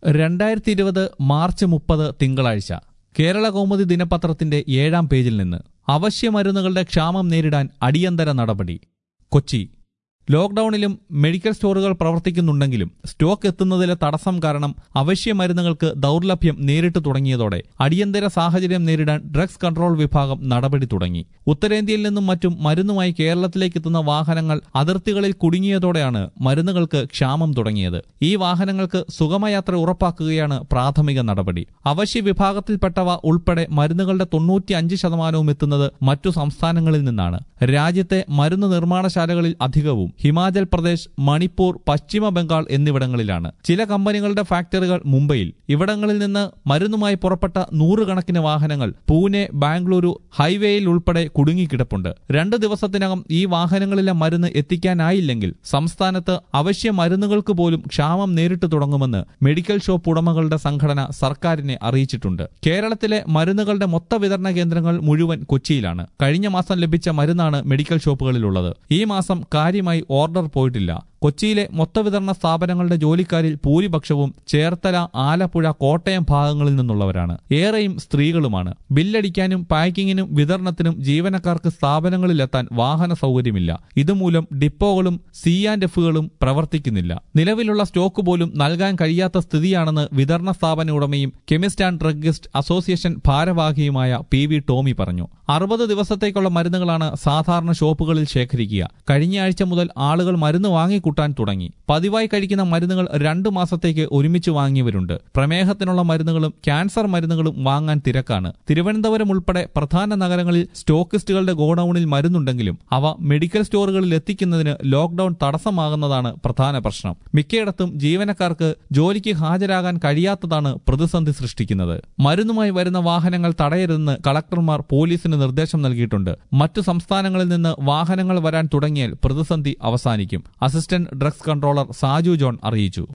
രണ്ടായിരത്തി ഇരുപത് മാർച്ച് മുപ്പത് തിങ്കളാഴ്ച കേരള കൗമുദി ദിനപത്രത്തിന്റെ ഏഴാം പേജിൽ നിന്ന് അവശ്യ മരുന്നുകളുടെ ക്ഷാമം നേരിടാൻ അടിയന്തര നടപടി കൊച്ചി ലോക്ഡൌണിലും മെഡിക്കൽ സ്റ്റോറുകൾ പ്രവർത്തിക്കുന്നുണ്ടെങ്കിലും സ്റ്റോക്ക് എത്തുന്നതിലെ തടസ്സം കാരണം അവശ്യ മരുന്നുകൾക്ക് ദൌർലഭ്യം നേരിട്ട് തുടങ്ങിയതോടെ അടിയന്തര സാഹചര്യം നേരിടാൻ ഡ്രഗ്സ് കൺട്രോൾ വിഭാഗം നടപടി തുടങ്ങി ഉത്തരേന്ത്യയിൽ നിന്നും മറ്റും മരുന്നുമായി കേരളത്തിലേക്ക് എത്തുന്ന വാഹനങ്ങൾ അതിർത്തികളിൽ കുടുങ്ങിയതോടെയാണ് മരുന്നുകൾക്ക് ക്ഷാമം തുടങ്ങിയത് ഈ വാഹനങ്ങൾക്ക് സുഗമയാത്ര ഉറപ്പാക്കുകയാണ് പ്രാഥമിക നടപടി അവശ്യ വിഭാഗത്തിൽപ്പെട്ടവ ഉൾപ്പെടെ മരുന്നുകളുടെ തൊണ്ണൂറ്റി അഞ്ച് ശതമാനവും എത്തുന്നത് മറ്റു സംസ്ഥാനങ്ങളിൽ നിന്നാണ് രാജ്യത്തെ മരുന്ന് നിർമ്മാണശാലകളിൽ അധികവും ഹിമാചൽ പ്രദേശ് മണിപ്പൂർ പശ്ചിമ ബംഗാൾ എന്നിവിടങ്ങളിലാണ് ചില കമ്പനികളുടെ ഫാക്ടറികൾ മുംബൈയിൽ ഇവിടങ്ങളിൽ നിന്ന് മരുന്നുമായി പുറപ്പെട്ട നൂറുകണക്കിന് വാഹനങ്ങൾ പൂനെ ബാംഗ്ലൂരു ഹൈവേയിൽ ഉൾപ്പെടെ കുടുങ്ങിക്കിടപ്പുണ്ട് രണ്ട് ദിവസത്തിനകം ഈ വാഹനങ്ങളിലെ മരുന്ന് എത്തിക്കാനായില്ലെങ്കിൽ സംസ്ഥാനത്ത് അവശ്യ മരുന്നുകൾക്ക് പോലും ക്ഷാമം നേരിട്ട് തുടങ്ങുമെന്ന് മെഡിക്കൽ ഷോപ്പ് ഉടമകളുടെ സംഘടന സർക്കാരിനെ അറിയിച്ചിട്ടുണ്ട് കേരളത്തിലെ മരുന്നുകളുടെ മൊത്ത വിതരണ കേന്ദ്രങ്ങൾ മുഴുവൻ കൊച്ചിയിലാണ് കഴിഞ്ഞ മാസം ലഭിച്ച മരുന്നാണ് മെഡിക്കൽ ഷോപ്പുകളിലുള്ളത് ഈ മാസം കാര്യമായി ഓർഡർ പോയിട്ടില്ല കൊച്ചിയിലെ മൊത്തവിതരണ സ്ഥാപനങ്ങളുടെ ജോലിക്കാരിൽ ഭൂരിപക്ഷവും ചേർത്തല ആലപ്പുഴ കോട്ടയം ഭാഗങ്ങളിൽ നിന്നുള്ളവരാണ് ഏറെയും സ്ത്രീകളുമാണ് ബില്ലടിക്കാനും പാക്കിങ്ങിനും വിതരണത്തിനും ജീവനക്കാർക്ക് സ്ഥാപനങ്ങളിലെത്താൻ വാഹന സൗകര്യമില്ല ഇതുമൂലം ഡിപ്പോകളും സി ആൻഡ് എഫുകളും പ്രവർത്തിക്കുന്നില്ല നിലവിലുള്ള സ്റ്റോക്ക് പോലും നൽകാൻ കഴിയാത്ത സ്ഥിതിയാണെന്ന് വിതരണ സ്ഥാപന ഉടമയും കെമിസ്റ്റ് ആൻഡ് ഡ്രഗിസ്റ്റ് അസോസിയേഷൻ ഭാരവാഹിയുമായ പി വി ടോമി പറഞ്ഞു അറുപത് ദിവസത്തേക്കുള്ള മരുന്നുകളാണ് സാധാരണ ഷോപ്പുകളിൽ ശേഖരിക്കുക കഴിഞ്ഞ ആഴ്ച മുതൽ ആളുകൾ മരുന്ന് വാങ്ങിക്കൂട്ടാൻ തുടങ്ങി പതിവായി കഴിക്കുന്ന മരുന്നുകൾ രണ്ടു മാസത്തേക്ക് ഒരുമിച്ച് വാങ്ങിയവരുണ്ട് പ്രമേഹത്തിനുള്ള മരുന്നുകളും ക്യാൻസർ മരുന്നുകളും വാങ്ങാൻ തിരക്കാണ് തിരുവനന്തപുരം ഉൾപ്പെടെ പ്രധാന നഗരങ്ങളിൽ സ്റ്റോക്കിസ്റ്റുകളുടെ ഗോഡൌണിൽ മരുന്നുണ്ടെങ്കിലും അവ മെഡിക്കൽ സ്റ്റോറുകളിൽ എത്തിക്കുന്നതിന് ലോക്ഡൌൺ തടസ്സമാകുന്നതാണ് പ്രധാന പ്രശ്നം മിക്കയിടത്തും ജീവനക്കാർക്ക് ജോലിക്ക് ഹാജരാകാൻ കഴിയാത്തതാണ് പ്രതിസന്ധി സൃഷ്ടിക്കുന്നത് മരുന്നുമായി വരുന്ന വാഹനങ്ങൾ തടയരുതെന്ന് കളക്ടർമാർ പോലീസിന് നിർദ്ദേശം നൽകിയിട്ടുണ്ട് മറ്റു സംസ്ഥാനങ്ങളിൽ നിന്ന് വാഹനങ്ങൾ വരാൻ തുടങ്ങിയാൽ പ്രതിസന്ധി അവസാനിക്കും assistant drugs controller Saju John അറിയിച്ചു